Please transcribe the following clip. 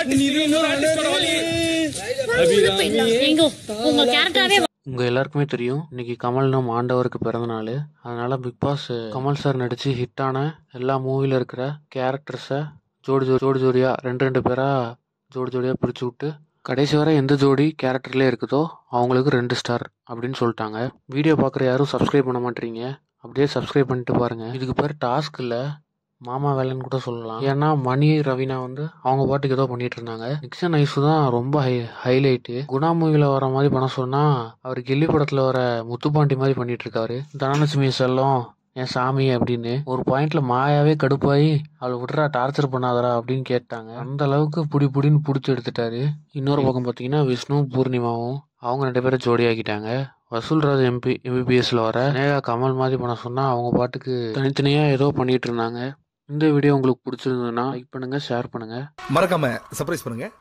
எங்க உங்க கேரக்டராவே உங்கள் எல்லாருக்குமே தெரியும் இன்னைக்கு கமல் நம் ஆண்டவருக்கு பிறந்த நாள் அதனால பிக் பாஸ் கமல் சார் நடித்து ஹிட்டான எல்லா மூவியில் இருக்கிற கேரக்டர்ஸை ஜோடி ஜோடி ஜோடி ஜோடியாக ரெண்டு ரெண்டு பேராக ஜோடி ஜோடியாக பிரித்து விட்டு கடைசி வரை எந்த ஜோடி கேரக்டர்லேயே இருக்குதோ அவங்களுக்கு ரெண்டு ஸ்டார் அப்படின்னு சொல்லிட்டாங்க வீடியோ பார்க்குற யாரும் சப்ஸ்கிரைப் பண்ண மாட்டீங்க அப்படியே சப்ஸ்கிரைப் பண்ணிட்டு பாருங்கள் இதுக்கு பேர் டாஸ்க் இல்லை மாமா வேலைன்னு கூட சொல்லலாம் ஏன்னா மணி ரவீனா வந்து அவங்க பாட்டுக்கு ஏதோ பண்ணிட்டு இருந்தாங்க நிக்சன் ஐசு தான் ரொம்ப ஹை ஹைலைட்டு குணா மூவில வர மாதிரி பண்ண சொன்னா அவர் கில்லி படத்துல வர முத்துப்பாண்டி மாதிரி பண்ணிட்டு இருக்காரு தனலட்சுமி செல்லம் என் சாமி அப்படின்னு ஒரு பாயிண்ட்ல மாயாவே கடுப்பாயி அவளை விட்றா டார்ச்சர் பண்ணாதடா அப்படின்னு கேட்டாங்க அந்த அளவுக்கு புடி புடின்னு புடிச்சு எடுத்துட்டாரு இன்னொரு பக்கம் பார்த்தீங்கன்னா விஷ்ணு பூர்ணிமாவும் அவங்க ரெண்டு பேரும் ஜோடி ஆக்கிட்டாங்க வசூல்ராஜ் எம்பி எம்பிபிஎஸ்ல வர நேகா கமல் மாதிரி பண்ண சொன்னா அவங்க பாட்டுக்கு தனித்தனியா ஏதோ பண்ணிட்டு இருந்தாங்க இந்த வீடியோ உங்களுக்கு பிடிச்சிருந்ததுன்னா லைக் பண்ணுங்க ஷேர் பண்ணுங்க மறக்காம சர்ப்ரைஸ் பண்ணுங்க